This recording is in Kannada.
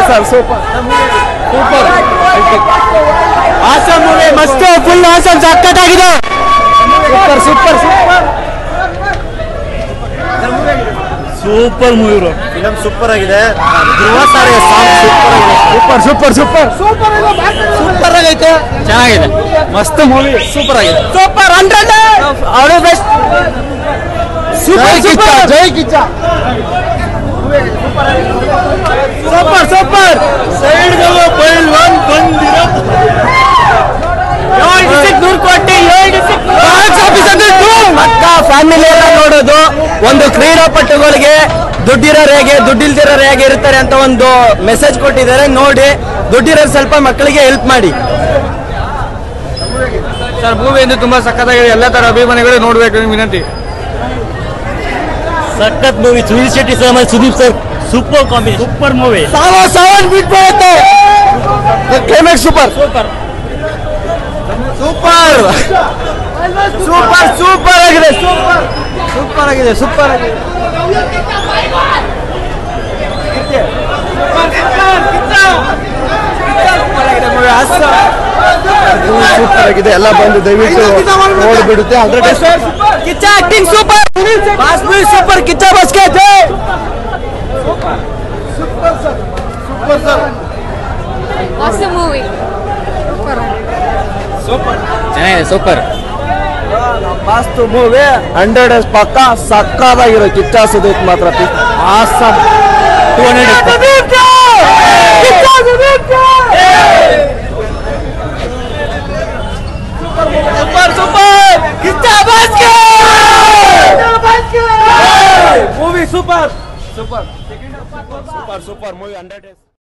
Sir super super awesome movie ಮಸ್ತ್ ಫುಲ್ ಆಸಮ್ ಸಖತ್ತಾಗಿದೆ super super super super movie bro film super ಆಗಿದೆ ಧ್ರುವ ಸಾರೆ ಸಾಂಗ್ ಸೂಪರ್ ಆಗಿದೆ ಸೂಪರ್ ಸೂಪರ್ ಸೂಪರ್ ಸೂಪರ್ ಆಗೈತೆ ಚೆನ್ನಾಗಿದೆ ಮಸ್ತ್ ಮೂವಿ ಸೂಪರ್ ಆಗಿದೆ ಸೂಪರ್ ಹಂಡ್ರೆಡ್ ಆಲ್ ಬೆಸ್ಟ್ ಜೈ ಕಿಚ್ಚ ಜೈ Kiccha super super side Pailwaan ಬಂದಿರೋ ಏಳು ಡಿಸ್ಟ್ರಿಕ್ಟ್ ನೂರು ಕೋಟಿ ಏಳು ಡಿಸ್ಟ್ರಿಕ್ಟ್ ಬಾಕ್ಸ್ ಆಫೀಸ್ ಅಂದ್ರೆ ಅಕ್ಕ ಫ್ಯಾಮಿಲಿ ಎಲ್ಲ ನೋಡೋದು ಒಂದು ಕ್ರೀಡಾಪಟುಗಳಿಗೆ ದುಡ್ಡಿರೋರು ಹೇಗೆ ದುಡ್ಡಿಲ್ದಿರೋರು ಹೇಗೆ ಇರ್ತಾರೆ ಅಂತ ಒಂದು ಮೆಸೇಜ್ ಕೊಟ್ಟಿದ್ದಾರೆ ನೋಡಿ ದುಡ್ಡಿರೋರು ಸ್ವಲ್ಪ ಮಕ್ಕಳಿಗೆ ಹೆಲ್ಪ್ ಮಾಡಿ ಸರ್ ಮೂವಿ ಅಂದ್ರೆ ತುಂಬಾ ಸಖತ್ತಾಗಿದೆ ಎಲ್ಲ ತರ ಅಭಿಮಾನಿಗಳು ನೋಡ್ಬೇಕು ವಿನಂತಿ ಸಖತ್ ಮೂವಿ ಸುನೀಲ್ ಶೆಟ್ಟಿ ಸರ್ ಮತ್ತು Sudeep sir super combi super movie ಸಾವ ಸಾವನ್ ಬಿಟ್ಬಿಡುತ್ತೆ climax super super super super super ಆಗಿದೆ ಸೂಪರ್ ಸೂಪರ್ ಆಗಿದೆ ಸೂಪರ್ ಆಗಿದೆ ಸೂಪರ್ ಆಗಿದೆ ಎಲ್ಲ ಬಂದು ದಯವಿಟ್ಟು ನೋಡ್ಬಿಡುತ್ತೆ ಅಂದ್ರೆ Kiccha acting super boss movie super Kiccha ಬಸ್ಗೆ ಜೈ Awesome movie. ಚೆನ್ನಾಗಿದೆ ಸೂಪರ್ ಮಸ್ತ್ ಮೂವಿ ಹಂಡ್ರೆಡ್ ಎಸ್ ಪಕ್ಕ ಸಕ್ಕದಾಗಿರೋ ಕಿಚ್ಚ ಸುದೀಪ್ ಮಾತ್ರ awesome two hundred super super Kiccha ಬಾಸ್ಕೆ movie super super super super movie hundred S